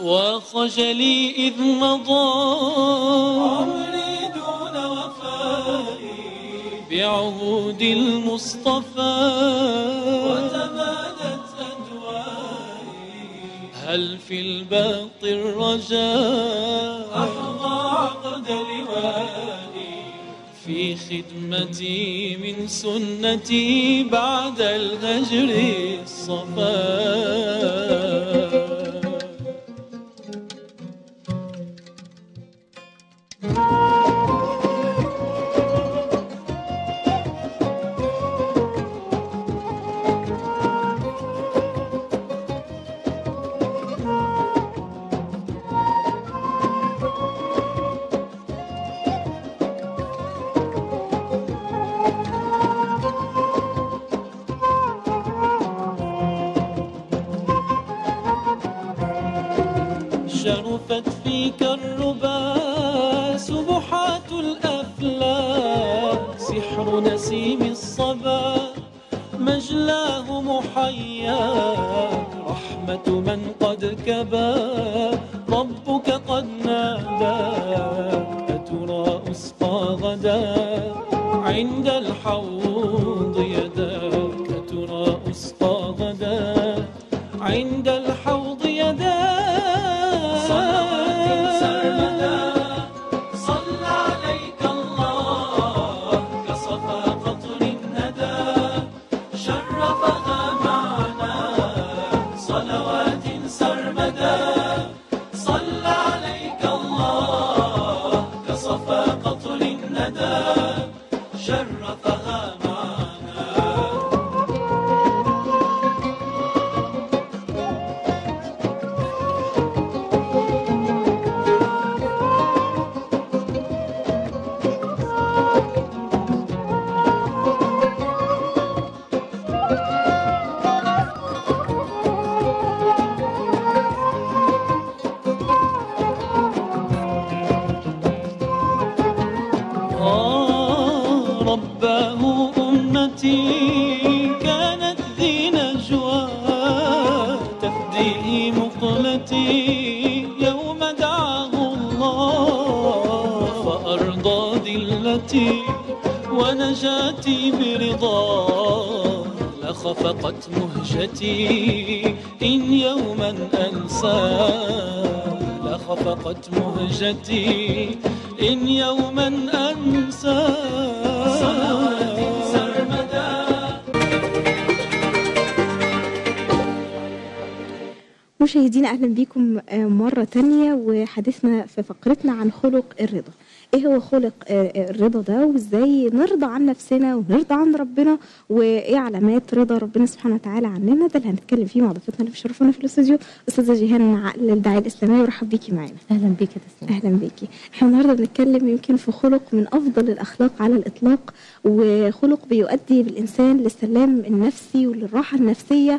وخجلي إذ مضى عمري دون وفائي بعهود المصطفى وتمادت أدوائي هل في الباقي الرجاء أحظى عقد لوائي في خدمتي من سنتي بعد الهجر الصفا شرفت فيك الربا سبحات الأفلاك سحر نسيم الصبا مجلاه محياك رحمة من قد كبا ربك قد ناداك أترى أسقى غدا عند الحوض يداك أترى أسقى غدا عند الحوض يداك صلوات سرمدا صلى عليك الله كصفا قطر الندى شرفها معنا صلوات سرمدا صلى عليك الله كصفا قطر الندى شرفها معنا آه رباه أمتي كانت ذي نجوى تفديه مقلتي يوم دعاه الله فأرضى ذلتي ونجاتي برضاه لخفقت مهجتي إن يوما أنسى لخفقت مهجتي إن يوما أنسى صلوات سرمدا مشاهدينا اهلا بكم آه، مره تانية وحديثنا في فقرتنا عن خلق الرضا ايه هو خلق آه، آه، الرضا ده وازاي نرضى عن نفسنا ونرضى عن ربنا وايه علامات رضا ربنا سبحانه وتعالى عننا ده اللي هنتكلم فيه مع ضيفتنا اللي بيشرفونا في الاستوديو استاذه جيهان عقل الداعيه الاسلاميه ورحب بيكي معانا اهلا بيك يا تسنيم اهلا بيكي احنا النهارده بنتكلم يمكن في خلق من افضل الاخلاق على الاطلاق وخلق بيؤدي بالانسان للسلام النفسي وللراحه النفسيه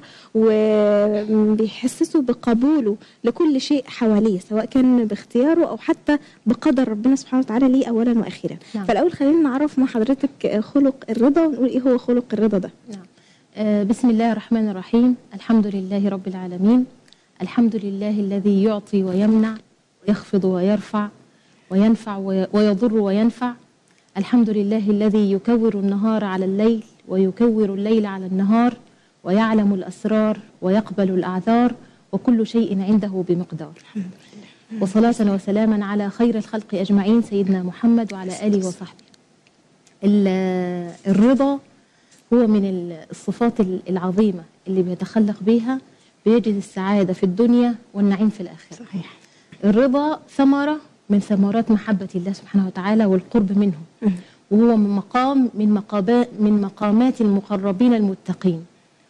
وبيحسسه بقبوله لكل شيء حواليه سواء كان باختياره او حتى بقدر ربنا سبحانه وتعالى ليه اولا واخيرا نعم. فالاول خلينا نعرف مع حضرتك خلق الرضا ونقول ايه هو خلق الرضا ده نعم آه، بسم الله الرحمن الرحيم الحمد لله رب العالمين الحمد لله الذي يعطي ويمنع ويخفض ويرفع وينفع وي- ويضر وينفع الحمد لله الذي يكور النهار على الليل ويكور الليل على النهار ويعلم الأسرار ويقبل الأعذار وكل شيء عنده بمقدار وصلاة وسلاما على خير الخلق أجمعين سيدنا محمد وعلى آله وصحبه ال- الرضا هو من ال- الصفات ال- العظيمة اللي بيتخلق بها بيجد السعادة في الدنيا والنعيم في الآخرة صحيح الرضا ثمرة من ثمرات محبة الله سبحانه وتعالى والقرب منه مم. وهو من مقام من مقامات من مقامات المقربين المتقين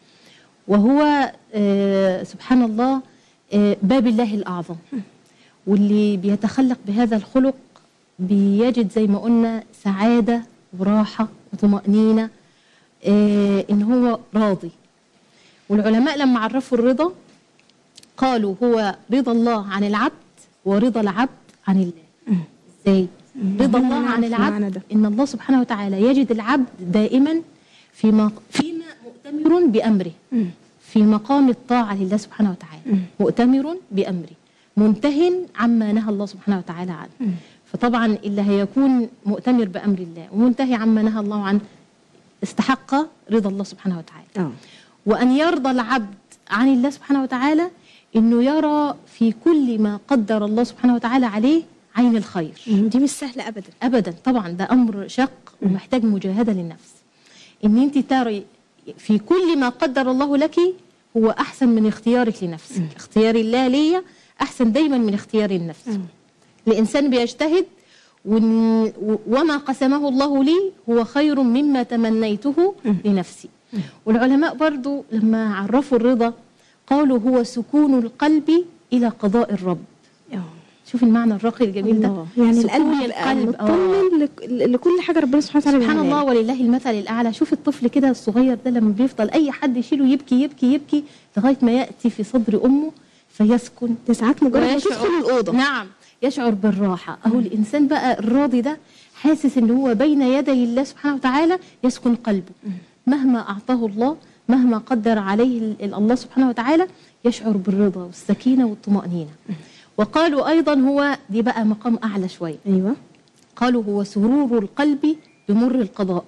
وهو آه، سبحان الله آه، باب الله الأعظم واللي بيتخلق بهذا الخلق بيجد زي ما قلنا سعادة وراحة وطمأنينة آه، إن هو راضي والعلماء لما عرفوا الرضا قالوا هو رضا الله عن العبد ورضا العبد عن الله ازاي رضا ربنا الله عن يعرف المعنى العبد ده. ان الله سبحانه وتعالى يجد العبد دائما فيما فيما مؤتمر بامره مم. في مقام الطاعه لله سبحانه وتعالى مم. مؤتمر بامره منته عما نهى الله سبحانه وتعالى عنه فطبعا اللي هيكون مؤتمر بامر الله ومنتهي عما نهى الله عنه استحق رضا الله سبحانه وتعالى اه وأن يرضى العبد عن الله سبحانه وتعالى إنه يرى في كل ما قدر الله سبحانه وتعالى عليه عين الخير دي مش سهله ابدا أبدا طبعا ده أمر شق ومحتاج مجاهدة للنفس إن أنت تري في كل ما قدر الله لك هو أحسن من اختيارك لنفسك اختيار الله ليا أحسن دايما من اختيار النفس الإنسان بيجتهد وإن- و- وما قسمه الله لي هو خير مما تمنيته لنفسي والعلماء برضو لما عرفوا الرضا قالوا هو سكون القلب إلى قضاء الرب اه شوف المعنى الراقي الجميل ده الله. يعني سكون القلب يبقى مطمن لك- لكل حاجه ربنا سبحانه وتعالى سبحان بيعملها الله ولله المثل الاعلى شوف الطفل كده الصغير ده لما بيفضل اي حد يشيله يبكي يبكي يبكي لغايه ما ياتي في صدر امه فيسكن ده ساعات مجرد ما ويشعر- تدخل الاوضه نعم يشعر بالراحه اهو الانسان بقى الراضي ده حاسس ان هو بين يدي الله سبحانه وتعالى يسكن قلبه مهما اعطاه الله مهما قدر عليه ال- ال- الله سبحانه وتعالى يشعر بالرضا والسكينه والطمانينه وقالوا ايضا هو دي بقى مقام اعلى شويه ايوه قالوا هو سرور القلب بمر القضاء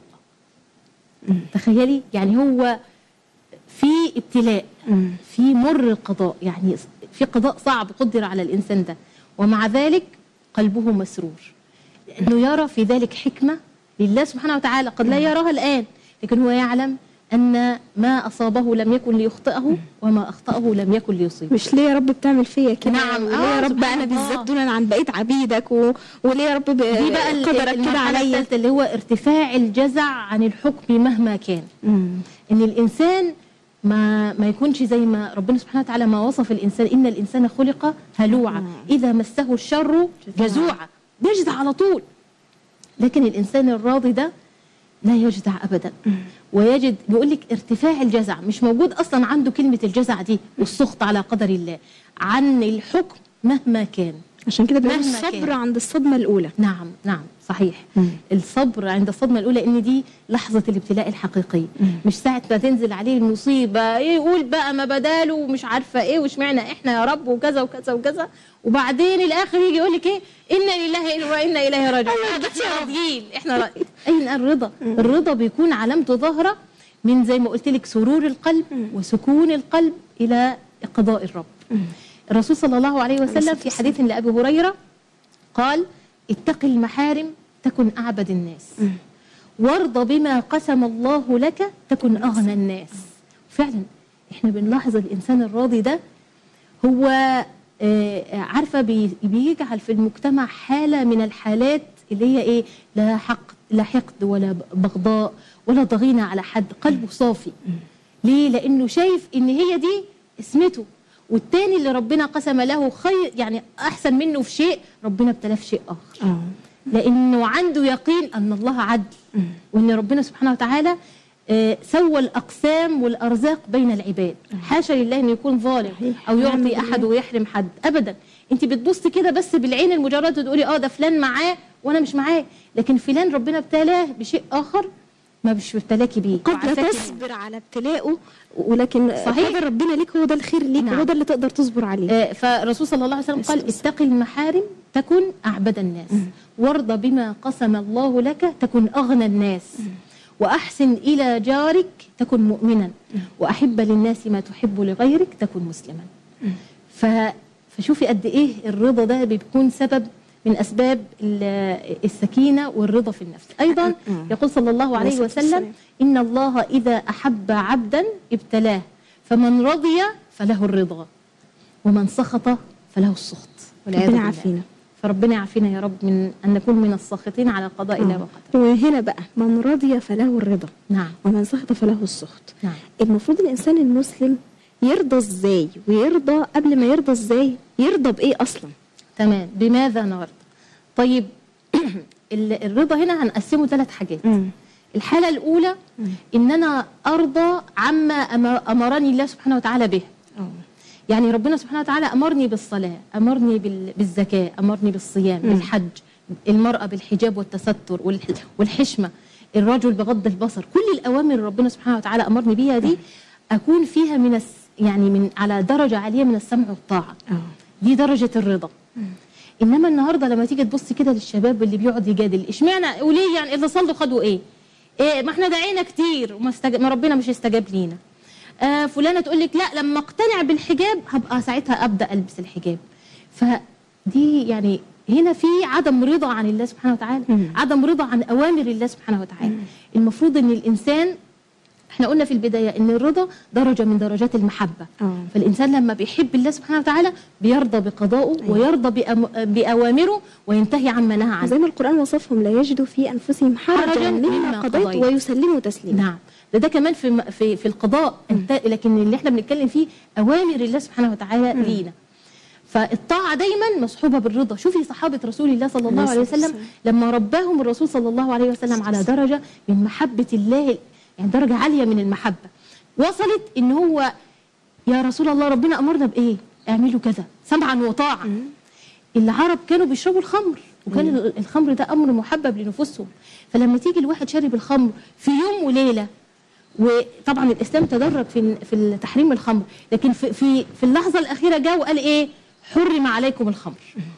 تخيلي يعني هو في ابتلاء مم. في مر القضاء يعني في قضاء صعب قدر على الإنسان ده ومع ذلك قلبه مسرور لأنه يرى في ذلك حكمة لله سبحانه وتعالى قد لا يراها الآن لكن هو يعلم أن ما أصابه لم يكن ليخطئه وما أخطأه لم يكن ليصيبه مش ليه يا رب بتعمل فيا كده نعم. وليه آه، يا رب سبحان انا الله. بالذات دونا عن بقيه عبيدك و... وليه يا رب ب... دي بقى ال- قدرك كده المرحلة عليا الثالثة اللي هو ارتفاع الجزع عن الحكم مهما كان مم. ان الانسان ما ما يكونش زي ما ربنا سبحانه وتعالى ما وصف الانسان ان الانسان خلق هلوعا اذا مسه الشر جزوعا بيجزع على طول لكن الانسان الراضي ده لا يجزع ابدا ويجد بيقول لك ارتفاع الجزع مش موجود اصلا عنده كلمه الجزع دي والسخط على قدر الله عن الحكم مهما كان عشان كده بيقولوا مهما الصبر كان. عند الصدمه الاولى نعم نعم صحيح مم. الصبر عند الصدمة الأولى إن دي لحظة الابتلاء الحقيقي مش ساعة ما تنزل عليه المصيبة إيه يقول بقى ما بداله ومش عارفة إيه واشمعنى إحنا يا رب وكذا وكذا وكذا وبعدين الآخر يجي يقول لك إيه إنا لله وإنا إليه راجعون إحنا راضيين إحنا راضيين أين الرضا الرضا بيكون علامته ظاهرة من زي ما قلت لك سرور القلب وسكون القلب إلى قضاء الرب الرسول صلى الله عليه وسلم في حديث لأبي هريرة قال اتق المحارم تكن أعبد الناس وارض بما قسم الله لك تكن أغنى الناس فعلا احنا بنلاحظ الإنسان الراضي ده هو آه، عارفة بي- بيجعل في المجتمع حالة من الحالات اللي هي ايه لا حقد لا حقد ولا بغضاء ولا ضغينة على حد قلبه صافي ليه لأنه شايف إن هي دي اسمته والتاني اللي ربنا قسم له خير يعني أحسن منه في شيء ربنا ابتلاه في شيء آخر اه لانه عنده يقين ان الله عدل وان ربنا سبحانه وتعالى آه، سوى الاقسام والارزاق بين العباد حاشا لله انه يكون ظالم صحيح. او نعم يعطي بالله. احد ويحرم حد ابدا انت بتبصي كده بس بالعين المجرد وتقولي اه ده فلان معاه وانا مش معاه لكن فلان ربنا ابتلاه بشيء اخر ما مش ابتلاكي بيه قد لا وعافاكي منه. تصبر على ابتلائه ولكن صحيح. قدر ربنا ليك هو ده الخير ليك نعم. وهو ده اللي تقدر تصبر عليه آه، فالرسول صلى الله عليه وسلم قال اتق المحارم تكن أعبد الناس وارض بما قسم الله لك تكن أغنى الناس وأحسن إلى جارك تكن مؤمنا وأحب للناس ما تحب لغيرك تكن مسلما ف... فشوفي قد إيه الرضا ده بيكون سبب من أسباب ال- السكينة والرضا في النفس أيضا يقول صلى الله عليه عليه الصلاة وسلم والسلام. إن الله إذا أحب عبدا ابتلاه فمن رضي فله الرضا ومن سخط فله السخط والعياذ ربنا بالله. يعافينا. فربنا يعافينا يا رب من أن نكون من الساخطين على قضاء الله وقدره وهنا بقى من رضي فله الرضا نعم ومن سخط فله السخط نعم المفروض الانسان المسلم يرضى ازاي ويرضى قبل ما يرضى ازاي يرضى بايه اصلا تمام بماذا نرضى طيب ال- الرضا هنا هنقسمه ثلاث حاجات الحالة الأولى إن أنا أرضى عما أمر- أمرني الله سبحانه وتعالى به يعني ربنا سبحانه وتعالى أمرني بالصلاة أمرني بال- بالزكاة أمرني بالصيام بالحج المرأة بالحجاب والتستر والح- والحشمة الرجل بغض البصر كل الأوامر اللي ربنا سبحانه وتعالى أمرني بيها دي أكون فيها من الس يعني من على درجة عالية من السمع والطاعة دي درجه الرضا انما النهارده لما تيجي تبص كده للشباب اللي بيقعد يجادل اشمعنى وليه يعني اللي صلوا خدوا ايه؟ إيه ما احنا دعينا كتير وما استج... ما ربنا مش استجاب لينا. آه فلانه تقول لك لا لما اقتنع بالحجاب هبقى ساعتها ابدا البس الحجاب. فدي يعني هنا في عدم رضا عن الله سبحانه وتعالى، عدم رضا عن اوامر الله سبحانه وتعالى. المفروض ان الانسان احنا قلنا في البدايه ان الرضا درجه من درجات المحبه آه. فالانسان لما بيحب الله سبحانه وتعالى بيرضى بقضائه ويرضى بأم... باوامره وينتهي عما نهى عنه زي ما القرآن وصفهم لا يجدوا في أنفسهم حرجا حرجاً مما مما قضيت قضيت. ويسلموا تسليما نعم ده ده كمان في في في القضاء انت لكن اللي احنا بنتكلم فيه اوامر الله سبحانه وتعالى لينا فالطاعه دايما مصحوبه بالرضا شوفي صحابه رسول الله صلى الله عليه عليه الصلاة وسلم لما رباهم الرسول صلى الله عليه وسلم على درجه من محبه الله يعني درجه عاليه من المحبه وصلت ان هو يا رسول الله ربنا امرنا بايه اعملوا كذا سمعا وطاعا العرب كانوا بيشربوا الخمر وكان ال- الخمر ده امر محبب لنفوسهم فلما تيجي الواحد شارب الخمر في يوم وليله وطبعا الاسلام تدرج في في تحريم الخمر لكن في في في اللحظه الاخيره جاء وقال ايه حرم عليكم الخمر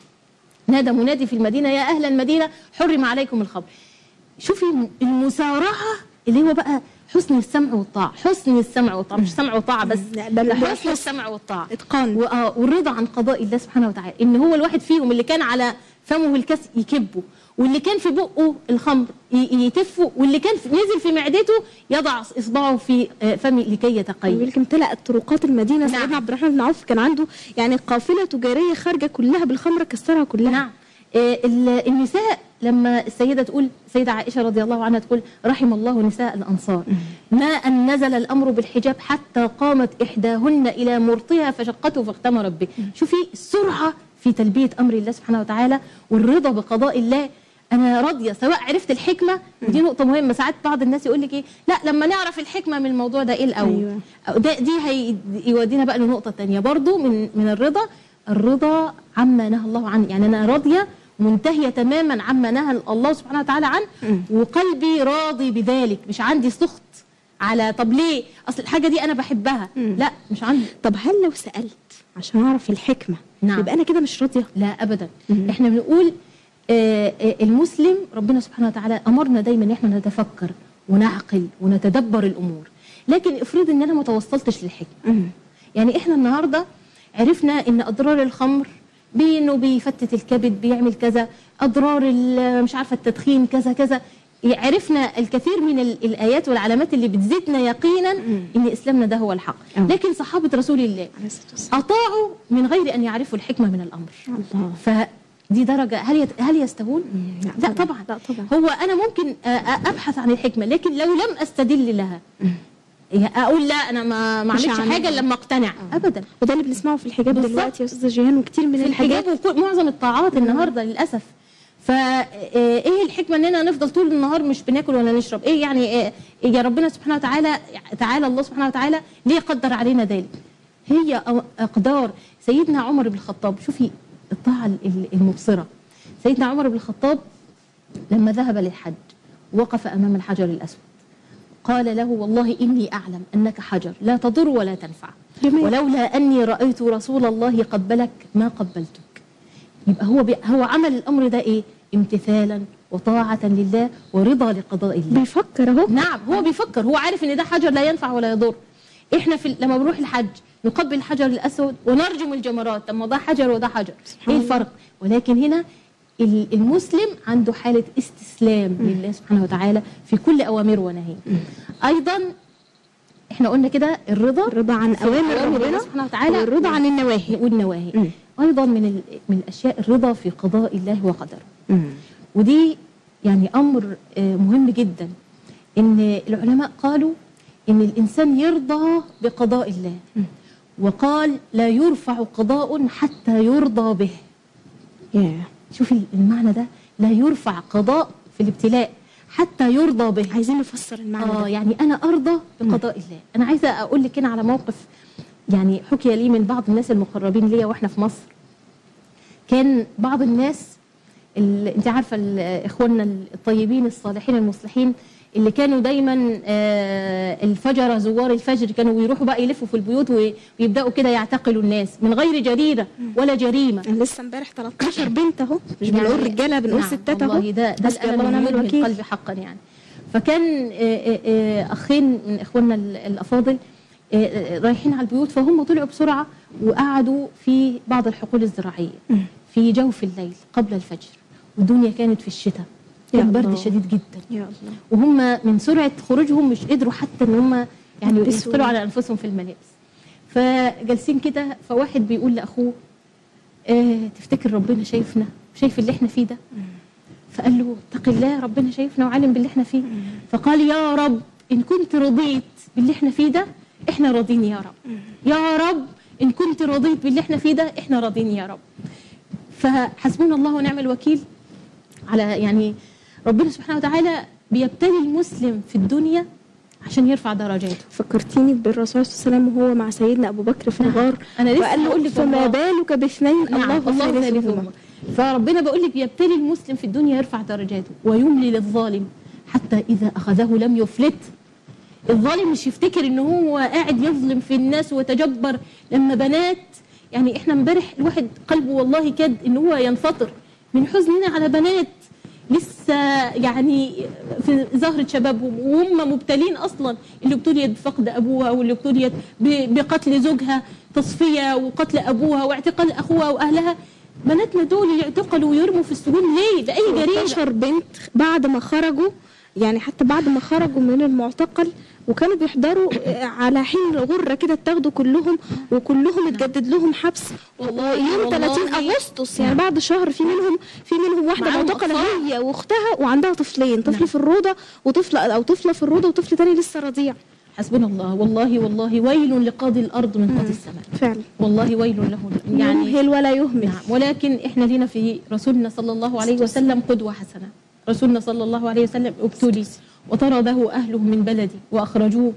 نادى منادي في المدينه يا اهل المدينه حرم عليكم الخمر شوفي المسارعه اللي هو بقى حسن السمع والطاعه حسن السمع والطاعه مش سمع وطاعه بس لا، بل لا، هو حسن حسن. السمع والطاعه إتقان. و- آه، والرضا عن قضاء الله سبحانه وتعالى ان هو الواحد فيهم اللي كان على فمه الكاس يكبه واللي كان في بقه الخمر ي- يتفه واللي كان في- نزل في معدته يضع اصبعه في آه، فمه لكي يتقيد يقول لك امتلأت طرقات المدينة نعم. سيدنا عبد الرحمن بن عوف كان عنده يعني قافلة تجارية خارجة كلها بالخمرة كسرها كلها نعم آه، ال- النساء لما السيدة تقول السيدة عائشة رضي الله عنها تقول رحم الله نساء الأنصار ما أن نزل الأمر بالحجاب حتى قامت إحداهن إلى مرطها فشقته فاختمرت به شوفي السرعة في تلبية أمر الله سبحانه وتعالى والرضا بقضاء الله أنا راضية سواء عرفت الحكمة ودي نقطة مهمة ساعات بعض الناس يقول لك إيه لا لما نعرف الحكمة من الموضوع ده إيه الأول أيوة. أو ده دي هيودينا بقى لنقطة تانية برضو من من الرضا الرضا عما نهى الله عنه يعني أنا راضية منتهية تماما عما نهى الله سبحانه وتعالى عنه وقلبي راضي بذلك مش عندي سخط على طب ليه اصل الحاجة دي انا بحبها لا مش عندي طب هل لو سألت عشان أعرف الحكمة نعم. يبقى أنا كده مش راضية لا ابدا احنا بنقول آه، آه، المسلم ربنا سبحانه وتعالى امرنا دايما ان احنا نتفكر ونعقل ونتدبر الامور لكن افرض ان انا ما توصلتش للحكمه يعني احنا النهارده عرفنا ان اضرار الخمر بانه بيفتت الكبد بيعمل كذا اضرار ال- مش عارفه التدخين كذا كذا عرفنا الكثير من ال- الايات والعلامات اللي بتزيدنا يقينا ان اسلامنا ده هو الحق أه. لكن صحابه رسول الله عليه الصلاة والسلام. اطاعوا من غير ان يعرفوا الحكمه من الامر الله فدي درجه هل يت... هل يستوون؟ لا لا طبعاً. طبعا لا طبعاً. هو انا ممكن آه، آه، ابحث عن الحكمه لكن لو لم استدل لها يعني اقول لا انا ما ما مش اعملش هعملها. حاجه إلا لما اقتنع ابدا وده اللي بنسمعه في الحجاب بالظبط. دلوقتي يا أستاذة جيهان وكتير من في الحاجات الحجاب وكل معظم الطاعات النهارده للاسف فايه الحكمه اننا نفضل طول النهار مش بناكل ولا نشرب ايه يعني إيه يا ربنا سبحانه وتعالى تعالى الله سبحانه وتعالى ليه قدر علينا ذلك هي أو- اقدار سيدنا عمر بن الخطاب شوفي الطاعه ال- المبصره سيدنا عمر بن الخطاب لما ذهب للحج وقف امام الحجر الاسود قال له والله اني اعلم انك حجر لا تضر ولا تنفع جميل. ولولا اني رايت رسول الله قبلك ما قبلتك يبقى هو بي هو عمل الامر ده ايه امتثالا وطاعه لله ورضا لقضاء الله بيفكر أهو نعم هو بيفكر هو عارف ان ده حجر لا ينفع ولا يضر احنا في لما بنروح الحج نقبل الحجر الاسود ونرجم الجمرات طب ما ده حجر وده حجر ايه الله. الفرق ولكن هنا ال- المسلم عنده حاله استسلام لله سبحانه وتعالى في كل اوامره ونهيه ايضا احنا قلنا كده الرضا الرضا عن في أوامر الله ربنا سبحانه وتعالى والرضا عن النواهي والنواهي مم. ايضا من ال- من الاشياء الرضا في قضاء الله وقدره ودي يعني امر آه، مهم جدا ان العلماء قالوا ان الانسان يرضى بقضاء الله وقال لا يرفع قضاء حتى يرضى به ياه شوفي المعنى ده لا يرفع قضاء في الابتلاء حتى يرضى به عايزين نفسر المعنى اه ده يعني انا ارضى بقضاء الله انا عايزه اقول لك هنا على موقف يعني حكي لي من بعض الناس المقربين ليا واحنا في مصر كان بعض الناس ال- انت عارفه ال- اخواننا الطيبين الصالحين المصلحين اللي كانوا دايما آه، الفجر زوار الفجر كانوا يروحوا بقى يلفوا في البيوت وي- ويبداوا كده يعتقلوا الناس من غير جريره ولا جريمه أنا لسه امبارح 13 بنت اهو مش يعني- بنقول رجاله بنقول نعم، ستات اهو والله ده ده حسبي الله الالم ونعم اللي يدهي الوكيل القلب حقا يعني فكان آه، آه، آه، اخين من اخواننا ال- الافاضل آه، آه، رايحين على البيوت فهم طلعوا بسرعه وقعدوا في بعض الحقول الزراعيه في جوف الليل قبل الفجر والدنيا كانت في الشتاء يا كان برد الله. شديد جدا يا الله وهم من سرعه خروجهم مش قدروا حتى ان هم يعني يلبسوا. يثقلوا على انفسهم في الملابس فجالسين كده فواحد بيقول لاخوه آه تفتكر ربنا شايفنا شايف اللي احنا فيه ده فقال له اتق الله ربنا شايفنا وعالم باللي احنا فيه فقال يا رب ان كنت رضيت باللي احنا فيه ده احنا راضين يا رب يا رب ان كنت رضيت باللي احنا فيه ده احنا راضين يا رب فحسبنا الله ونعم الوكيل على يعني ربنا سبحانه وتعالى بيبتلي المسلم في الدنيا عشان يرفع درجاته فكرتيني بالرسول صلى الله عليه وسلم وهو مع سيدنا ابو بكر في نعم. الغار أنا لسه وقال هقول له لك فما والله. بالك باثنين نعم الله الله ثالثهما ثالثهما فربنا بيقول لك بيبتلي المسلم في الدنيا يرفع درجاته ويملي للظالم حتى اذا اخذه لم يفلت الظالم مش يفتكر ان هو قاعد يظلم في الناس ويتجبر لما بنات يعني احنا امبارح الواحد قلبه والله كاد ان هو ينفطر من حزننا على بنات لسه يعني في زهرة شبابهم وهم مبتلين اصلا اللي ابتليت بفقد ابوها واللي ابتليت ب- بقتل زوجها تصفيه وقتل ابوها واعتقال اخوها واهلها بناتنا دول يعتقلوا ويرموا في السجون ليه؟ لاي جريمه 13 بنت بعد ما خرجوا يعني حتى بعد ما خرجوا من المعتقل وكانوا بيحضروا آه، على حين الغرة كده اتاخدوا كلهم وكلهم اتجدد لهم حبس والله- يوم 30 والله- اغسطس يعني بعد شهر في منهم في منهم واحده معاهم معتقله أطفال. هي واختها وعندها طفلين طفل نعم. في الروضه وطفل او طفله في الروضه وطفل تاني لسه رضيع حسبنا الله والله والله ويل لقاضي الارض من قاضي السماء فعلا والله ويل له يعني يمهل ولا يهمل نعم ولكن احنا لينا في رسولنا صلى الله عليه وسلم قدوة حسنة رسولنا صلى الله عليه وسلم ابتلي وطرده أهله من بلدي وأخرجوه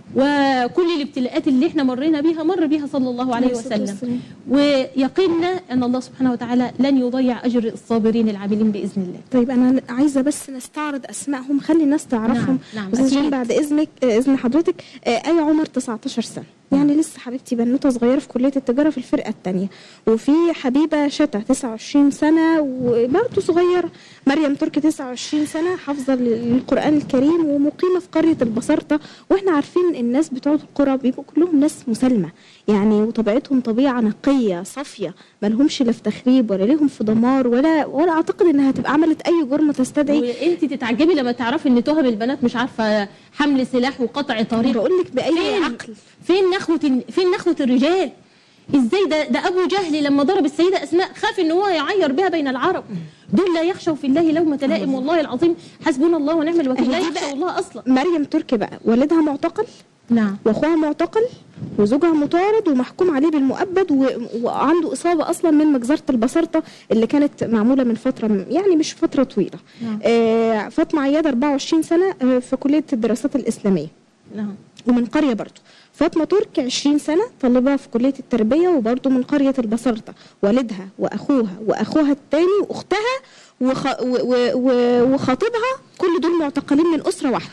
وكل الابتلاءات اللي احنا مرينا بيها مر بيها صلى الله عليه عليه الصلاة وسلم والسلام. ويقيننا أن الله سبحانه وتعالى لن يضيع أجر الصابرين العاملين بإذن الله طيب انا عايزه بس نستعرض اسمائهم خلي الناس تعرفهم نعم، نعم، بس عشان أكيد. بعد اذنك آه، اذن حضرتك آه، ايه عمر 19 سنه يعني لسه حبيبتي بنوته صغيره في كليه التجاره في الفرقه الثانيه وفي حبيبه شتا 29 سنه وبرضه صغيره مريم تركي 29 سنه حافظه للقران الكريم ومقيمه في قريه البصرته واحنا عارفين الناس بتوع القرى بيبقوا كلهم ناس مسالمه يعني وطبيعتهم طبيعه نقيه صافيه ما لهمش لا في تخريب ولا لهم في دمار ولا ولا اعتقد انها تبقى عملت اي جرم تستدعي وانت تتعجبي لما تعرفي ان تهم البنات مش عارفه حمل سلاح وقطع طريق بقول لك باي فين عقل فين نخوة فين نخوة الرجال؟ ازاي ده ده ابو جهل لما ضرب السيده اسماء خاف ان هو يعير بها بين العرب دول لا يخشوا في الله لومة لائم والله العظيم حسبنا الله ونعم الوكيل لا أهي دي يخشوا بقى- الله اصلا مريم تركي بقى والدها معتقل نعم واخوها معتقل وزوجها مطارد ومحكوم عليه بالمؤبد و... وعنده اصابه اصلا من مجزره البصرته اللي كانت معموله من فتره يعني مش فتره طويله نعم. آه فاطمه عياد 24 سنه آه، في كليه الدراسات الاسلاميه نعم ومن قرية برضه فاطمة ترك 20 سنة طالبة في كلية التربية وبرضه من قرية البصرة والدها وأخوها وأخوها الثاني وأختها وخ... و... و... و... وخطيبها كل دول معتقلين من أسرة واحدة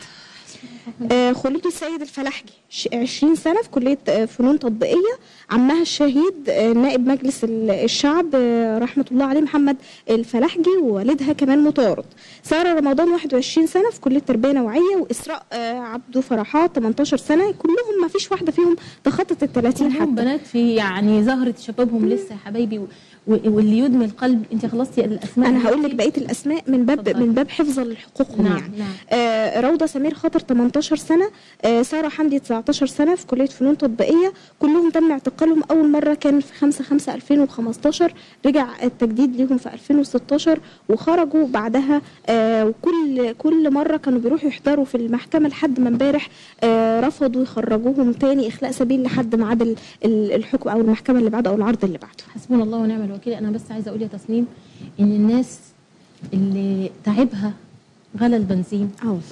آه خلود السيد الفلاحجي ش- 20 سنة في كلية آه، فنون تطبيقية عمها الشهيد آه، نائب مجلس ال- الشعب آه، رحمة الله عليه محمد الفلاحجي ووالدها كمان مطارد سارة رمضان 21 سنة في كلية تربية نوعية وإسراء آه، عبده فرحات 18 سنة كلهم ما فيش واحدة فيهم تخطت ال 30 كلهم حتى بنات في يعني زهرة شبابهم لسه يا حبايبي و- و- واللي يدمي القلب انت خلصتي الاسماء انا هقول لك بقيه الاسماء من باب اتفضلي. من باب حفظا لحقوقهم نعم، يعني نعم. آه روضه سمير خاطر 18 سنه آه ساره حمدي 19 سنه في كليه فنون تطبيقيه كلهم تم اعتقالهم اول مره كان في 5 5 2015 رجع التجديد ليهم في 2016 وخرجوا بعدها آه وكل كل مره كانوا بيروحوا يحضروا في المحكمه لحد ما امبارح آه رفضوا يخرجوهم تاني اخلاء سبيل لحد ميعاد ال- ال- الحكم او المحكمه اللي بعده او العرض اللي بعده حسبنا الله ونعم الوكيل انا بس عايزه اقول يا تسنيم ان الناس اللي تعبها غلى البنزين اه والله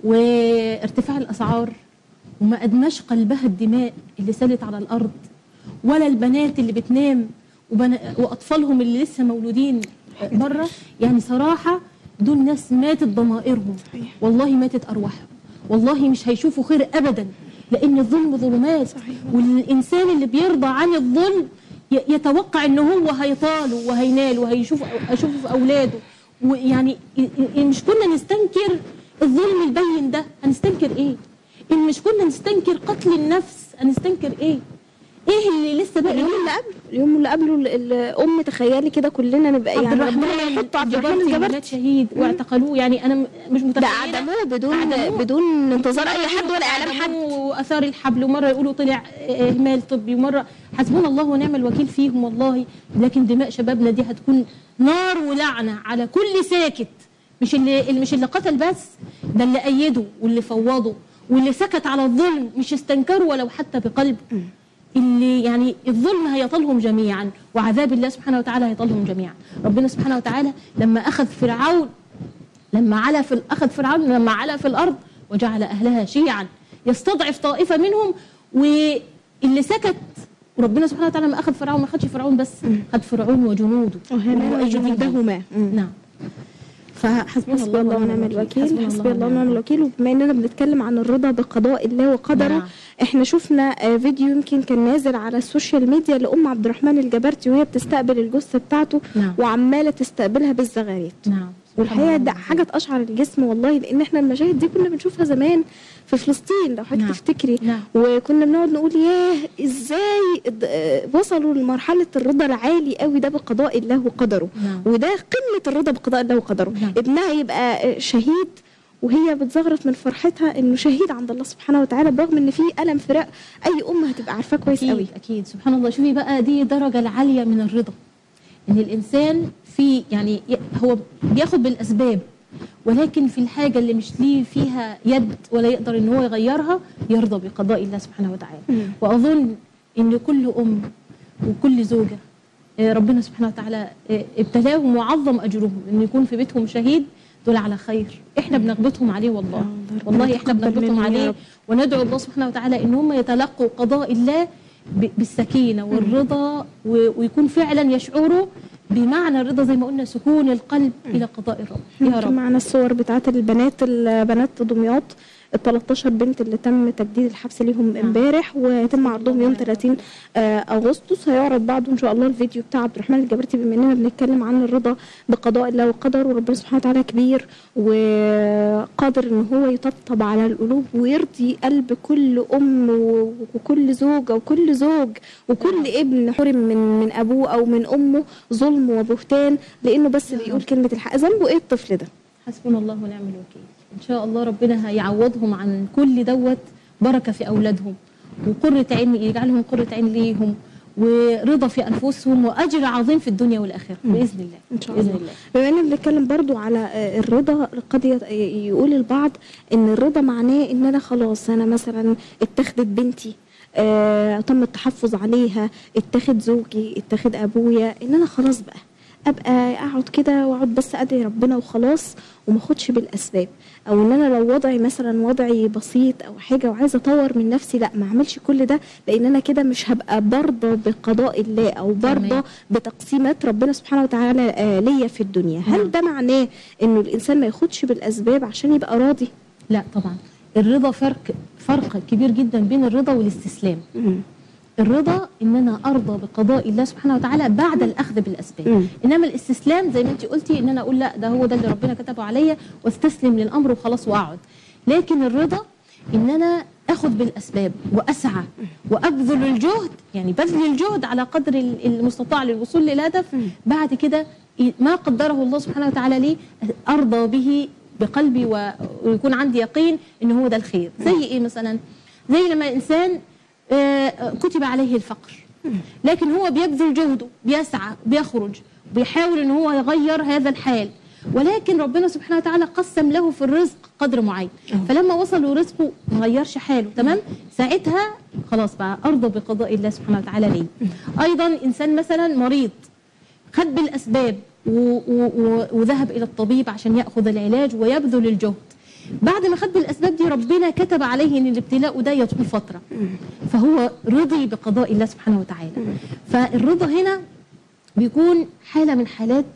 وارتفاع الاسعار وما ادماش قلبها الدماء اللي سالت على الارض ولا البنات اللي بتنام وبنا واطفالهم اللي لسه مولودين بره يعني صراحه دول ناس ماتت ضمائرهم صحيح. والله ماتت ارواحهم والله مش هيشوفوا خير ابدا لان الظلم ظلمات صحيح. والانسان اللي بيرضى عن الظلم ي- يتوقع ان هو هيطاله وهينال وهيشوف اشوفه في اولاده ويعني ي- ي- مش كنا نستنكر الظلم البين ده هنستنكر ايه ان مش كنا نستنكر قتل النفس هنستنكر ايه ايه اللي لسه بقى اليوم اللي قبله اليوم اللي قبله ال- الام تخيلي كده كلنا نبقى عبد يعني الرحمن ربنا يحط عبد الرحمن الجبرتي الجبرتي ولاد شهيد واعتقلوه يعني انا م- مش ده متخيله اعدموه بدون أعدموه. بدون انتظار اي حد ولا اعلام حد أعدموه واثار الحبل ومره يقولوا طلع آه، اهمال طبي ومره حسبنا الله ونعم الوكيل فيهم والله لكن دماء شبابنا دي هتكون نار ولعنه على كل ساكت مش اللي اللي- مش اللي قتل بس ده اللي ايده واللي فوضه واللي سكت على الظلم مش استنكره ولو حتى بقلب اللي يعني الظلم هيطلهم جميعا وعذاب الله سبحانه وتعالى هيطلهم جميعا ربنا سبحانه وتعالى لما اخذ فرعون لما علا في اخذ فرعون لما علا في الارض وجعل اهلها شيعا يستضعف طائفه منهم واللي سكت وربنا سبحانه وتعالى لما اخذ فرعون ما خدش فرعون بس خد فرعون وجنوده وهنا وأيديهم. جنودهما نعم فحسبنا حسبي الله ونعم الوكيل حسبنا حسبي الله ونعم الوكيل وبما اننا بنتكلم عن الرضا بقضاء الله وقدره نعم. احنا شفنا آه، فيديو يمكن كان نازل على السوشيال ميديا لام عبد الرحمن الجبرتي وهي بتستقبل الجثه بتاعته نعم. وعماله تستقبلها بالزغاريت نعم والحقيقه ده حاجه تقشعر الجسم والله لان احنا المشاهد دي كنا بنشوفها زمان في فلسطين لو حضرتك نعم. تفتكري نعم. وكنا بنقعد نقول ياه ازاي اد- آه، وصلوا لمرحله الرضا العالي قوي ده بقضاء الله وقدره نعم. وده قمه الرضا بقضاء الله وقدره نعم. ابنها يبقى آه، شهيد وهي بتزغرط من فرحتها انه شهيد عند الله سبحانه وتعالى برغم ان في الم فراق اي ام هتبقى عارفاه كويس قوي اكيد اكيد سبحان الله شوفي بقى دي الدرجه العاليه من الرضا ان الانسان في يعني ي- هو بياخد بالاسباب ولكن في الحاجه اللي مش ليه فيها يد ولا يقدر ان هو يغيرها يرضى بقضاء الله سبحانه وتعالى مم. واظن ان كل ام وكل زوجه آه، ربنا سبحانه وتعالى آه، ابتلاهم وعظم اجرهم ان يكون في بيتهم شهيد دول على خير احنا بنغبطهم عليه والله ربنا والله احنا يتقبل بنغبطهم منهم يا عليه رب. وندعو الله سبحانه وتعالى ان هم يتلقوا قضاء الله ب- بالسكينه والرضا و- ويكون فعلا يشعروا بمعنى الرضا زي ما قلنا سكون القلب الى قضاء الرب يا يمكن رب معنا الصور بتاعت البنات البنات دمياط ال 13 بنت اللي تم تجديد الحبس ليهم امبارح ويتم عرضهم يوم 30 آه، اغسطس هيعرض بعده ان شاء الله الفيديو بتاع عبد الرحمن الجبرتي بما اننا بنتكلم عن الرضا بقضاء الله وقدره وربنا سبحانه وتعالى كبير وقادر ان هو يطبطب على القلوب ويرضي قلب كل ام و- وكل زوجه وكل زوج وكل ابن حرم من من ابوه او من امه ظلم وبهتان لانه بس بيقول كلمه الحق ذنبه ايه الطفل ده حسبنا الله ونعم الوكيل ان شاء الله ربنا هيعوضهم عن كل دوت بركه في اولادهم وقره عين يجعلهم قره عين ليهم ورضا في انفسهم واجر عظيم في الدنيا والاخره باذن الله ان شاء باذن الله الله بما اننا بنتكلم برضو على آه، الرضا قد يت- يقول البعض ان الرضا معناه ان انا خلاص انا مثلا اتخذت بنتي آه تم التحفظ عليها اتخذ زوجي اتخذ ابويا ان انا خلاص بقى ابقى اقعد كده واقعد بس ادعي ربنا وخلاص وما اخدش بالاسباب او ان انا لو وضعي مثلا وضعي بسيط او حاجه وعايزه اطور من نفسي لا ما اعملش كل ده لان انا كده مش هبقى برضى بقضاء الله او برضى تمام. بتقسيمات ربنا سبحانه وتعالى آه، ليا في الدنيا هل نعم. ده معناه انه الانسان ما ياخدش بالاسباب عشان يبقى راضي لا طبعا الرضا فرق فرق كبير جدا بين الرضا والاستسلام الرضا ان انا ارضى بقضاء الله سبحانه وتعالى بعد الاخذ بالاسباب مم. انما الاستسلام زي ما انت قلتي ان انا اقول لا ده هو ده اللي ربنا كتبه عليا واستسلم للامر وخلاص واقعد لكن الرضا ان انا اخذ بالاسباب واسعى وابذل الجهد يعني بذل الجهد على قدر ال- المستطاع للوصول للهدف بعد كده ما قدره الله سبحانه وتعالى لي ارضى به بقلبي و- ويكون عندي يقين ان هو ده الخير زي ايه مثلا زي لما الانسان آه، كتب عليه الفقر لكن هو بيبذل جهده بيسعى بيخرج بيحاول ان هو يغير هذا الحال ولكن ربنا سبحانه وتعالى قسم له في الرزق قدر معين فلما وصل له رزقه ما غيرش حاله تمام ساعتها خلاص بقى ارضى بقضاء الله سبحانه وتعالى ليه ايضا انسان مثلا مريض خد بالاسباب و- و- و- وذهب الى الطبيب عشان ياخذ العلاج ويبذل الجهد بعد ما خد بالاسباب دي ربنا كتب عليه ان الابتلاء ده يطول فتره فهو رضي بقضاء الله سبحانه وتعالى فالرضا هنا بيكون حاله من حالات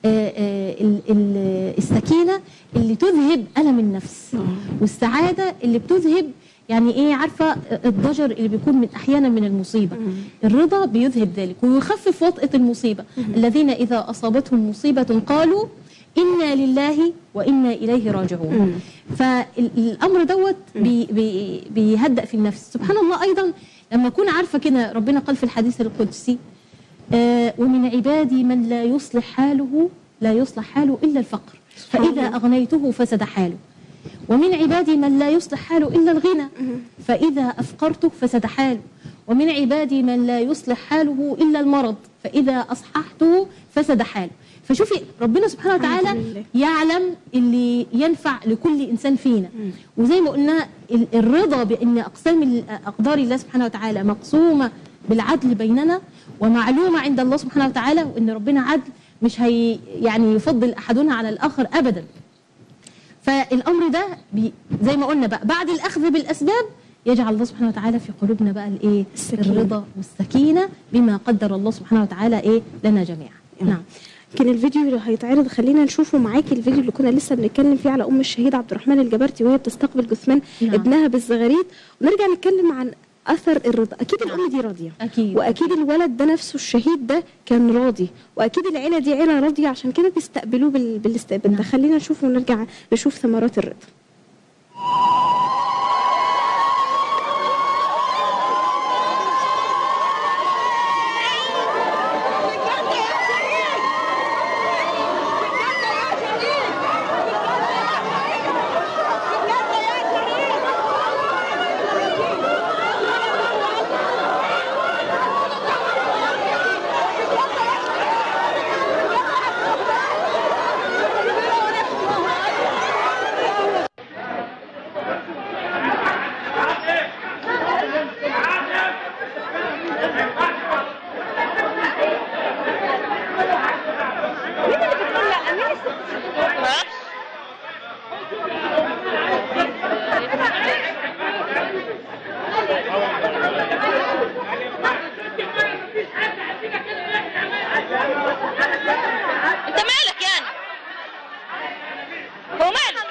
آه، آه، ال- ال- السكينه اللي تذهب الم النفس والسعاده اللي بتذهب يعني ايه عارفه الضجر اللي بيكون من احيانا من المصيبه الرضا بيذهب ذلك ويخفف وطأة المصيبه الذين اذا اصابتهم مصيبه قالوا انا لله وانا اليه راجعون فالامر دوت بي بي بيهدأ في النفس سبحان الله ايضا لما اكون عارفه كده ربنا قال في الحديث القدسي آه ومن عبادي من لا يصلح حاله لا يصلح حاله الا الفقر فاذا اغنيته فسد حاله ومن عبادي من لا يصلح حاله الا الغنى فاذا افقرته فسد حاله ومن عبادي من لا يصلح حاله الا المرض فاذا اصححته فسد حاله فشوفي ربنا سبحانه وتعالى لله. يعلم اللي ينفع لكل انسان فينا وزي ما قلنا ال- الرضا بان اقسام ال- اقدار الله سبحانه وتعالى مقسومه بالعدل بيننا ومعلومه عند الله سبحانه وتعالى وان ربنا عدل مش هي يعني يفضل احدنا على الاخر ابدا فالامر ده بي زي ما قلنا بقى بعد الاخذ بالاسباب يجعل الله سبحانه وتعالى في قلوبنا بقى الايه السكينة. الرضا والسكينه بما قدر الله سبحانه وتعالى ايه لنا جميعا نعم يمكن الفيديو اللي هيتعرض خلينا نشوفه معاكي الفيديو اللي كنا لسه بنتكلم فيه على ام الشهيد عبد الرحمن الجبرتي وهي بتستقبل جثمان نعم. ابنها بالزغاريد ونرجع نتكلم عن اثر الرضا اكيد الام دي راضيه اكيد واكيد الولد ده نفسه الشهيد ده كان راضي واكيد العيله دي عيله راضيه عشان كده بيستقبلوه بال... بالاستقبال ده نعم. خلينا نشوفه ونرجع نشوف ثمرات الرضا انت مالك يعني هو مالك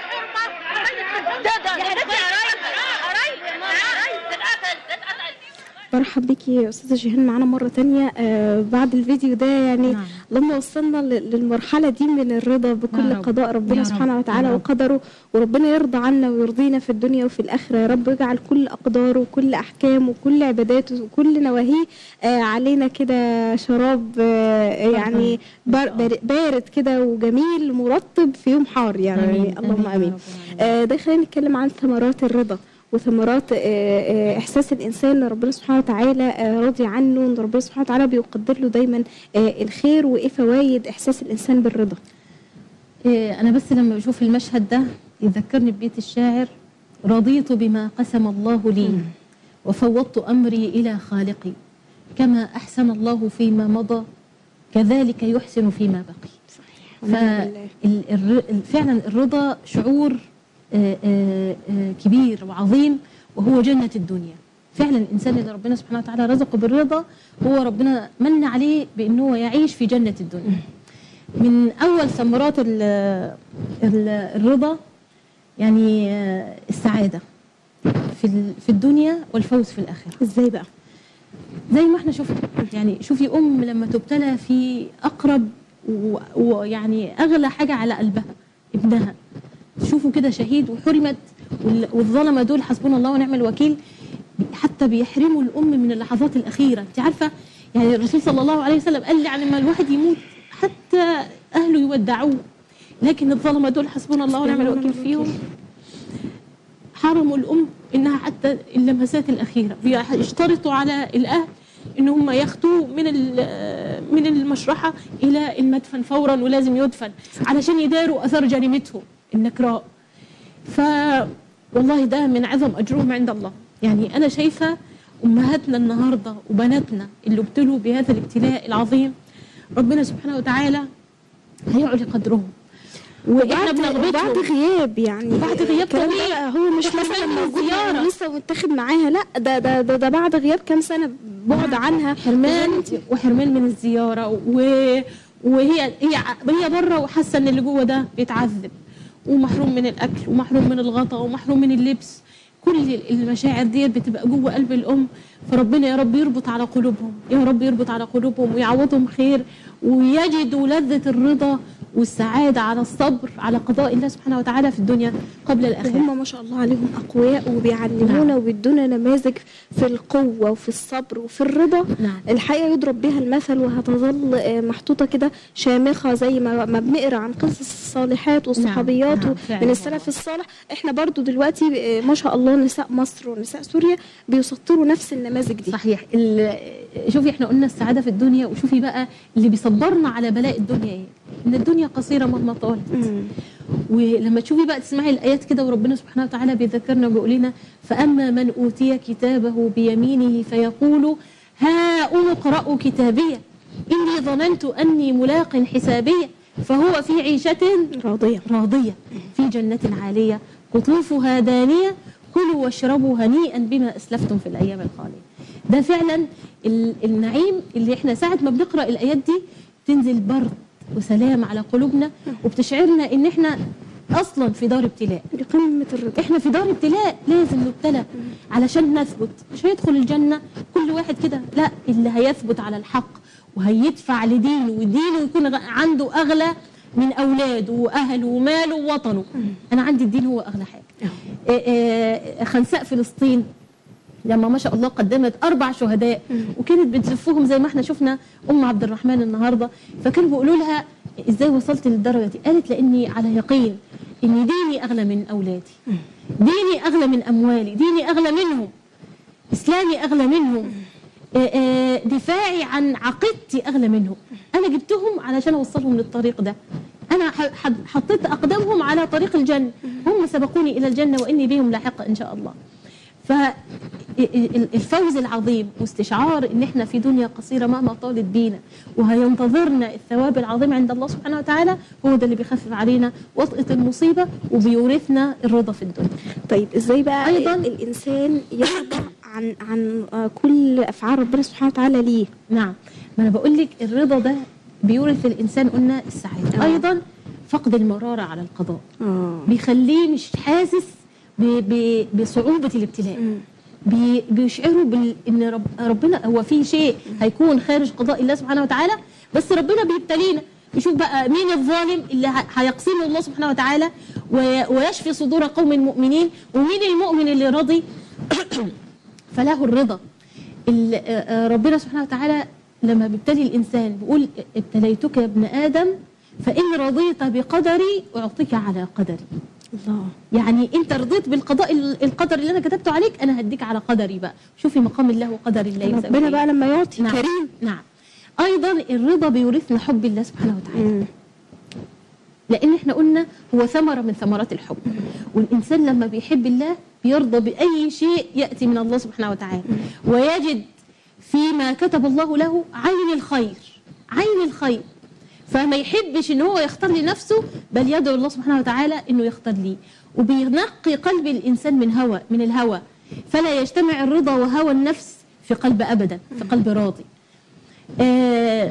ده ده ده قرايب قرايب قرايب تتقتل تتقتل مرحب بيكي يا استاذه جيهان معانا مره تانية آه بعد الفيديو ده يعني نعم. لما وصلنا ل- للمرحله دي من الرضا بكل يا رب. قضاء ربنا يا رب. سبحانه وتعالى يا رب. وقدره وربنا يرضى عنا ويرضينا في الدنيا وفي الاخره يا رب يجعل كل اقداره وكل احكامه وكل عباداته وكل نواهيه آه علينا كده شراب آه يعني بار- بار- بارد كده وجميل مرطب في يوم حار يعني آمين. اللهم آمين يا امين رب العالمين. آه، ده خلينا نتكلم عن ثمرات الرضا وثمرات آه، آه، احساس الانسان ان ربنا سبحانه وتعالى آه، راضي عنه ان ربنا سبحانه وتعالى بيقدر له دايما آه، الخير وايه فوائد احساس الانسان بالرضا إيه، أنا بس لما بشوف المشهد ده يذكرني ببيت الشاعر رضيت بما قسم الله لي وفوضت أمري إلى خالقي كما أحسن الله فيما مضى كذلك يحسن فيما بقي ونعم بالله. ففعلا الرضا شعور آه، آه، آه، كبير وعظيم وهو جنة الدنيا فعلا الإنسان اللي ربنا سبحانه وتعالى رزقه بالرضا هو ربنا من عليه بأنه يعيش في جنة الدنيا من أول ثمرات ال- ال- الرضا يعني آه، السعادة في ال- في الدنيا والفوز في الآخرة ازاي بقى زي ما احنا شفنا يعني شوفي ام لما تبتلى في اقرب و- ويعني اغلى حاجه على قلبها ابنها شوفوا كده شهيد وحرمت وال- والظلمه دول حسبنا الله ونعم الوكيل حتى بيحرموا الام من اللحظات الاخيره انت عارفه يعني الرسول صلى الله عليه وسلم قال لي عن لما الواحد يموت حتى اهله يودعوه لكن الظلمه دول حسبنا الله ونعم الوكيل فيهم حرموا الام انها حتى اللمسات الاخيره بيشترطوا على الاهل ان هم ياخدوه من ال- من المشرحه الى المدفن فورا ولازم يدفن علشان يداروا اثر جريمتهم النكراء ف والله ده من عظم اجرهم عند الله يعني انا شايفه امهاتنا النهارده وبناتنا اللي ابتلوا بهذا الابتلاء العظيم ربنا سبحانه وتعالى هيعلي قدرهم واحنا بعد بعد بنغبطهم غياب يعني بعد غياب الكلام طويل. ده هو مش ده مثلا كمان موجود زيارة. يعني لسه متاخد معاها لا ده ده ده, ده بعد غياب كام سنه بعد عنها حرمان وحرمان من الزيارة و... وهي هي ع- هي بره وحاسه ان اللي جوه ده بيتعذب ومحروم من الاكل ومحروم من الغطاء ومحروم من اللبس كل المشاعر ديت بتبقى جوه قلب الام فربنا يا رب يربط على قلوبهم يا رب يربط على قلوبهم ويعوضهم خير ويجدوا لذة الرضا والسعادة على الصبر على قضاء الله سبحانه وتعالى في الدنيا قبل الآخرة وهم ما شاء الله عليهم اقوياء وبيعلمونا نعم. وبيدونا نماذج في القوه وفي الصبر وفي الرضا نعم. الحقيقه يضرب بها المثل وهتظل آه، محطوطه كده شامخه زي ما ما بنقرا عن قصص الصالحات والصحابيات نعم، و- فعلا من والله. السلف الصالح احنا برضو دلوقتي آه، ما شاء الله نساء مصر ونساء سوريا بيسطروا نفس النماذج دي صحيح ال- شوفي احنا قلنا السعادة في الدنيا وشوفي بقى اللي بيصبرنا على بلاء الدنيا ايه ان الدنيا قصيرة مهما طالت مم. ولما تشوفي بقى تسمعي الايات كده وربنا سبحانه وتعالى بيذكرنا وبيقول لنا فاما من اوتي كتابه بيمينه فيقول ها اقرأوا كتابيه اني ظننت اني ملاق حسابيه فهو في عيشة راضيه راضية في جنة عالية قطوفها دانية كلوا واشربوا هنيئا بما أسلفتم في الأيام الخالية ده فعلا ال- النعيم اللي احنا ساعة ما بنقرأ الآيات دي تنزل برد وسلام على قلوبنا وبتشعرنا ان احنا اصلا في دار ابتلاء لقمه الرضا احنا في دار ابتلاء لازم نبتلى علشان نثبت مش هيدخل الجنة كل واحد كده لا اللي هيثبت على الحق وهيدفع لدينه ودينه يكون غ- عنده أغلى من أولاده وأهله وماله ووطنه أنا عندي الدين هو أغلى حاجة إيه إيه خنساء فلسطين لما ما شاء الله قدمت أربع شهداء وكانت بتزفهم زي ما احنا شفنا أم عبد الرحمن النهاردة فكانوا بيقولوا لها إزاي وصلت للدرجة دي قالت لأني على يقين إن ديني أغلى من أولادي ديني أغلى من أموالي ديني أغلى منهم إسلامي أغلى منهم آه، آه، دفاعي عن عقيدتي أغلى منهم أنا جبتهم علشان أوصلهم للطريق ده أنا ح- ح- حطيت أقدامهم على طريق الجنة هم سبقوني إلى الجنة وإني بهم لاحقة إن شاء الله فالفوز العظيم واستشعار ان احنا في دنيا قصيره مهما طالت بينا وهينتظرنا الثواب العظيم عند الله سبحانه وتعالى هو ده اللي بيخفف علينا وطئه المصيبه وبيورثنا الرضا في الدنيا. طيب ازاي بقى أيضاً- أيضا الانسان يرضى عن عن آه، كل افعال ربنا سبحانه وتعالى ليه نعم ما انا بقول لك الرضا ده بيورث الانسان قلنا السعاده. آه. ايضا فقد المراره على القضاء اه بيخليه مش حاسس ب- ب- بصعوبه الابتلاء. بي- بيشعروا بال... ان رب... ربنا هو في شيء هيكون خارج قضاء الله سبحانه وتعالى بس ربنا بيبتلينا يشوف بقى مين الظالم اللي ه- هيقسمه الله سبحانه وتعالى وي... ويشفي صدور قوم مؤمنين ومين المؤمن اللي راضي فله الرضا ال- آه، آه، ربنا سبحانه وتعالى لما بيبتلي الانسان بيقول ابتليتك يا ابن ادم فان رضيت بقدري اعطيك على قدري الله يعني انت رضيت بالقضاء ال- القدر اللي انا كتبته عليك انا هديك على قدري بقى شوفي مقام الله وقدر الله يساوي ربنا إيه. بقى لما يعطي نعم. كريم نعم ايضا الرضا بيورثنا حب الله سبحانه وتعالى مم. لان احنا قلنا هو ثمره من ثمرات الحب والانسان لما بيحب الله بيرضى باي شيء ياتي من الله سبحانه وتعالى ويجد فيما كتب الله له عين الخير عين الخير فما يحبش ان هو يختار لنفسه بل يدعو الله سبحانه وتعالى انه يختار ليه وبينقي قلب الانسان من هوى من الهوى فلا يجتمع الرضا وهوى النفس في قلب ابدا في قلب راضي آه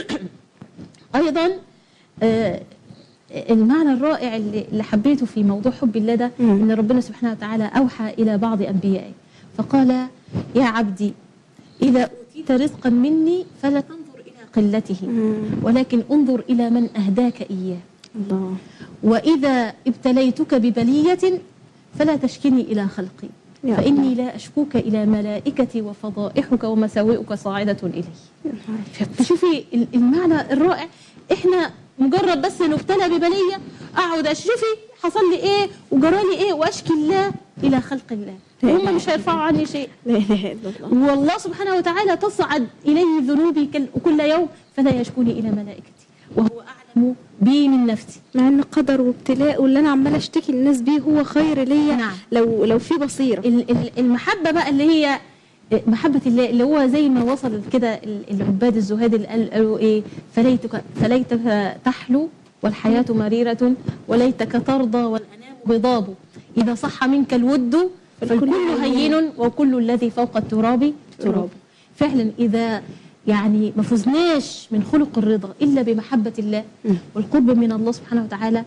ايضا آه المعنى الرائع اللي اللي حبيته في موضوع حب الله ده مم. ان ربنا سبحانه وتعالى اوحى الى بعض انبيائه فقال يا عبدي اذا اوتيت رزقا مني فلا تنظر الى قلته مم. ولكن انظر الى من اهداك اياه الله واذا ابتليتك ببليه فلا تشكني الى خلقي يا فاني لا اشكوك الى ملائكتي وفضائحك ومساوئك صاعده الي يا نهار أبيض. فشوفي ال- المعنى الرائع احنا مجرد بس نبتلى ببليه اقعد اشوفي حصل لي ايه وجرالي ايه واشكي الله الى خلق الله لا إله هم مش هيرفعوا عني شيء لا اله الا الله والله سبحانه وتعالى تصعد اليه ذنوبي كل- كل يوم فلا يشكوني الى ملائكتي وهو اعلم بي من نفسي مع ان قدر وابتلاء واللي انا عماله اشتكي للناس بيه هو خير ليا نعم. لو لو في بصيره ال- ال- المحبة بقى اللي هي محبة الله اللي هو زي ما وصل كده ال- العباد الزهاد اللي قال- قالوا ايه فليتك فليتك تحلو والحياة مريرة وليتك ترضى والأنام بضاب إذا صح منك الود فالكل هين وكل الذي فوق التراب تراب فعلا إذا يعني ما فزناش من خلق الرضا الا بمحبه الله والقرب من الله سبحانه وتعالى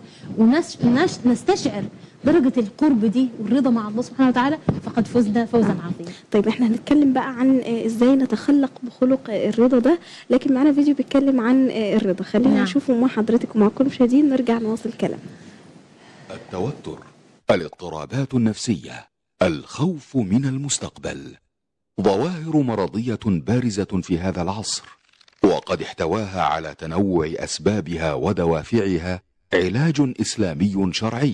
ونستشعر درجه القرب دي والرضا مع الله سبحانه وتعالى فقد فزنا فوزا عظيما طيب احنا هنتكلم بقى عن آه، ازاي نتخلق بخلق آه، الرضا ده لكن معانا فيديو بيتكلم عن آه، الرضا خلينا نعم. نشوفه مع حضرتك ومع كل مشاهدين نرجع نواصل كلام التوتر الاضطرابات النفسية الخوف من المستقبل ظواهر مرضية بارزة في هذا العصر وقد احتواها على تنوع أسبابها ودوافعها علاج إسلامي شرعي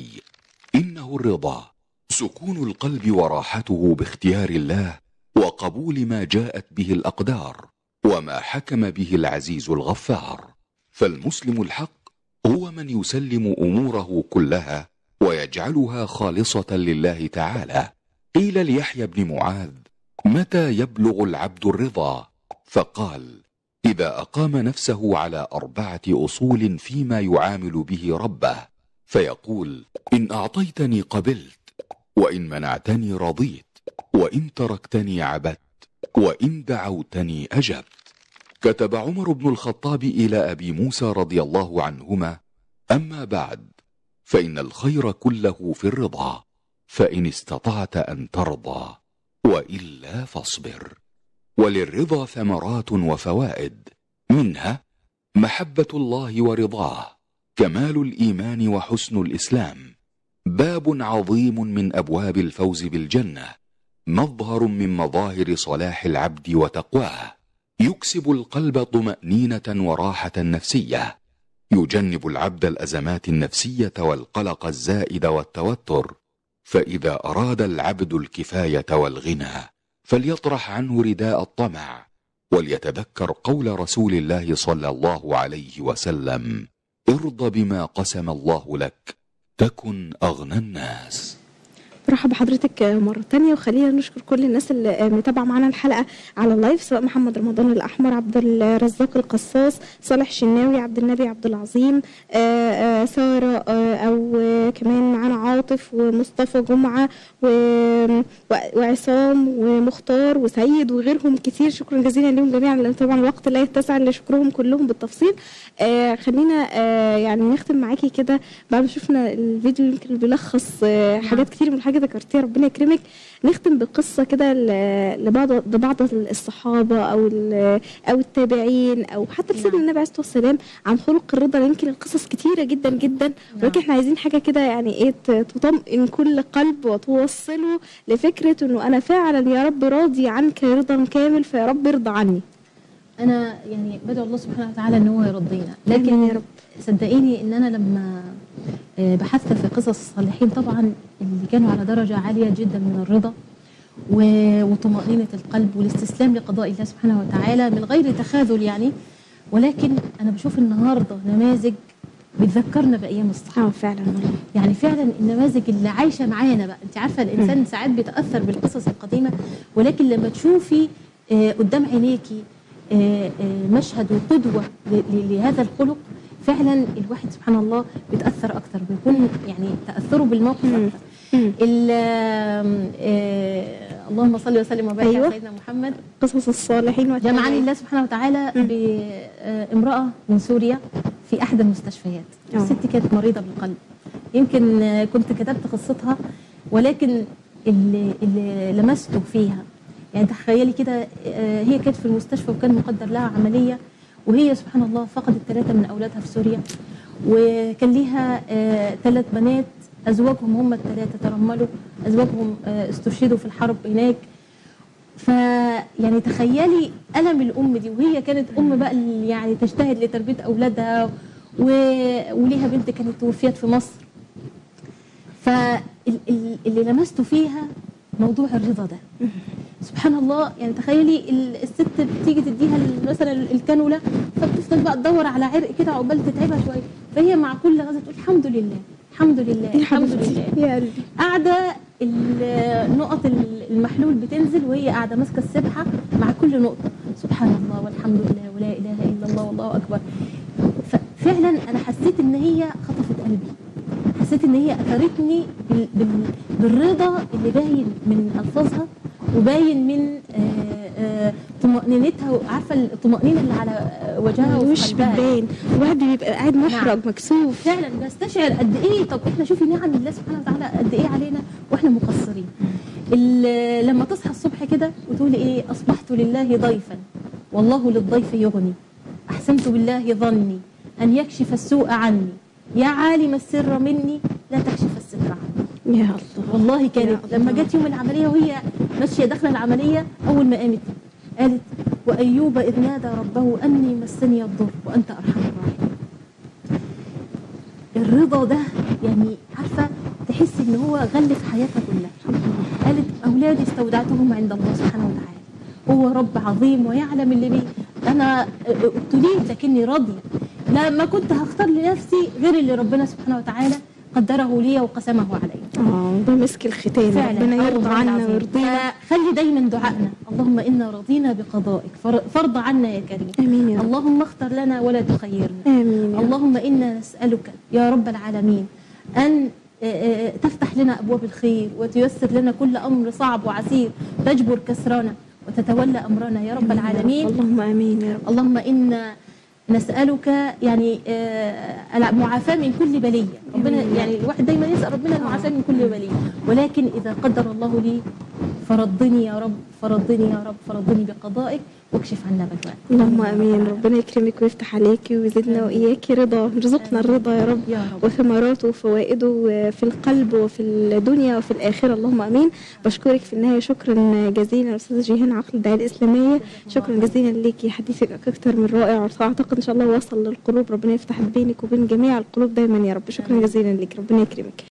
إنه الرضا سكون القلب وراحته باختيار الله وقبول ما جاءت به الأقدار وما حكم به العزيز الغفار فالمسلم الحق هو من يسلم اموره كلها ويجعلها خالصه لله تعالى قيل ليحيى بن معاذ متى يبلغ العبد الرضا فقال اذا اقام نفسه على اربعه اصول فيما يعامل به ربه فيقول ان اعطيتني قبلت وان منعتني رضيت وان تركتني عبدت وان دعوتني اجبت كتب عمر بن الخطاب الى ابي موسى رضي الله عنهما اما بعد فان الخير كله في الرضا فان استطعت ان ترضى والا فاصبر وللرضا ثمرات وفوائد منها محبه الله ورضاه كمال الايمان وحسن الاسلام باب عظيم من ابواب الفوز بالجنه مظهر من مظاهر صلاح العبد وتقواه يكسب القلب طمأنينة وراحة نفسية يجنب العبد الأزمات النفسية والقلق الزائد والتوتر فإذا أراد العبد الكفاية والغنى فليطرح عنه رداء الطمع وليتذكر قول رسول الله صلى الله عليه وسلم ارض بما قسم الله لك تكن أغنى الناس برحب بحضرتك مرة تانية وخلينا نشكر كل الناس اللي متابعة معانا الحلقة على اللايف سواء محمد رمضان الأحمر عبد الرزاق القصاص صالح شناوي عبد النبي عبد العظيم آه، آه، سارة آه، أو آه، كمان معانا عاطف ومصطفى جمعة و- و- وعصام ومختار وسيد وغيرهم كتير شكرا جزيلا لهم جميعا لأن طبعا الوقت لا يتسع لشكرهم كلهم بالتفصيل آه، خلينا آه، يعني نختم معاكي كده بعد ما شفنا الفيديو يمكن اللي بيلخص آه، حاجات كتير من الحاجات ذكرتيها ربنا يكرمك نختم بقصه كده ل- لبعض لبعض الصحابه او ال- او التابعين او حتى لسيدنا النبي عليه الصلاه والسلام عن خلق الرضا لأن يمكن القصص كتيره جدا جدا ولكن احنا عايزين حاجه كده يعني ايه ت- تطمئن كل قلب وتوصله لفكره انه انا فعلا يا رب راضي عنك رضا كامل فيا رب ارضى عني انا يعني بدعو الله سبحانه وتعالى ان هو يرضينا آمين لكن يا رب. صدقيني ان انا لما آه، بحثت في قصص الصالحين طبعا اللي كانوا على درجه عاليه جدا من الرضا و- وطمأنينة القلب والاستسلام لقضاء الله سبحانه وتعالى من غير تخاذل يعني ولكن انا بشوف النهارده نماذج بتذكرنا بايام الصحابه اه فعلا والله يعني فعلا النماذج اللي عايشه معانا بقى انت عارفه الانسان ساعات بيتاثر بالقصص القديمه ولكن لما تشوفي آه، قدام عينيكي آه، آه، مشهد وقدوه ل- ل- لهذا الخلق فعلا الواحد سبحان الله بيتاثر اكتر بيكون يعني تاثره بالموقف اكتر ال- آم، آه، اللهم صل وسلم وبارك أيوة. على سيدنا محمد قصص الصالحين جمعني والتابعين. الله سبحانه وتعالى بامرأة من سوريا في أحد المستشفيات أوه. الست كانت مريضة بالقلب يمكن آه، كنت كتبت قصتها ولكن اللي, اللي لمسته فيها يعني تخيلي كده آه، هي كانت في المستشفى وكان مقدر لها عملية وهي سبحان الله فقدت ثلاثة من أولادها في سوريا وكان ليها ثلاث بنات أزواجهم هم الثلاثة ترملوا أزواجهم آه، استشهدوا في الحرب هناك ف يعني تخيلي الم الام دي وهي كانت ام بقى اللي يعني تجتهد لتربيه اولادها و... وليها بنت كانت توفيت في مصر فاللي لمسته فيها موضوع الرضا ده سبحان الله يعني تخيلي ال- الست بتيجي تديها ال- مثلا الكانولا فبتفضل بقى تدور على عرق كده عقبال تتعبها شويه فهي مع كل غزه تقول الحمد لله الحمد لله يا الحمد حبيبتي لله يا قلبي قاعده ال- نقط ال- المحلول بتنزل وهي قاعده ماسكه السبحه مع كل نقطه سبحان الله والحمد لله ولا اله الا الله والله اكبر ففعلا انا حسيت ان هي خطفت قلبي حسيت ان هي اثرتني بال- بال- بالرضا اللي باين من الفاظها وباين من آه، آه، طم- طمأنينتها وعارفة الطمأنينة اللي على وجهها وفي مش قلبها بتبان الواحد بيبقى قاعد محرج نعم. مكسوف فعلا بستشعر قد ايه طب احنا شوفي نعم الله سبحانه وتعالى قد ايه علينا واحنا مقصرين ال- لما تصحى الصبح كده وتقولي ايه اصبحت لله ضيفا والله للضيف يغني احسنت بالله ظني ان يكشف السوء عني يا عالم السر مني لا تكشف الستر عني يا الله والله كانت يا لما الله. جت يوم العمليه وهي ماشيه داخله العمليه اول ما قامت قالت وايوب اذ نادى ربه اني مسني الضر وانت ارحم الراحمين الرضا ده يعني عارفه تحس ان هو غلف حياتها كلها قالت اولادي استودعتهم عند الله سبحانه وتعالى هو رب عظيم ويعلم اللي بي انا ابتليت لكني راضيه لا ما كنت هختار لنفسي غير اللي ربنا سبحانه وتعالى قدره لي وقسمه علي اه ده مسك الختام فعلا ربنا آه يرضى والله عنا العظيم. ويرضينا فخلي دايما دعائنا اللهم انا رضينا بقضائك فر- فارض عنا يا كريم امين يا رب اللهم اختر لنا ولا تخيرنا امين يا رب. اللهم انا نسالك يا رب العالمين ان آه، آه، تفتح لنا ابواب الخير وتيسر لنا كل امر صعب وعسير تجبر كسرنا وتتولى امرنا يا رب العالمين اللهم امين يا رب اللهم انا نسالك يعني آه، المعافاه من كل بليه ربنا يعني الواحد دايما يسال ربنا المعافاه من كل بليه ولكن اذا قدر الله لي فرضني يا رب فرضني يا رب فرضني بقضائك واكشف عنا بلواك اللهم امين ربنا يكرمك ويفتح عليكي ويزيدنا واياكي رضا يرزقنا الرضا يا رب يا رب وثمراته وفوائده في القلب وفي الدنيا وفي الآخرة اللهم أمين بشكرك في النهاية شكرا جزيلا أستاذة جيهان عقل الدعاية الإسلامية شكرا جزيلا ليكي حديثك أكثر من رائع وأعتقد إن شاء الله وصل للقلوب ربنا يفتح بينك وبين جميع القلوب دايما يا رب شكرا جزيلا لك ربنا يكرمك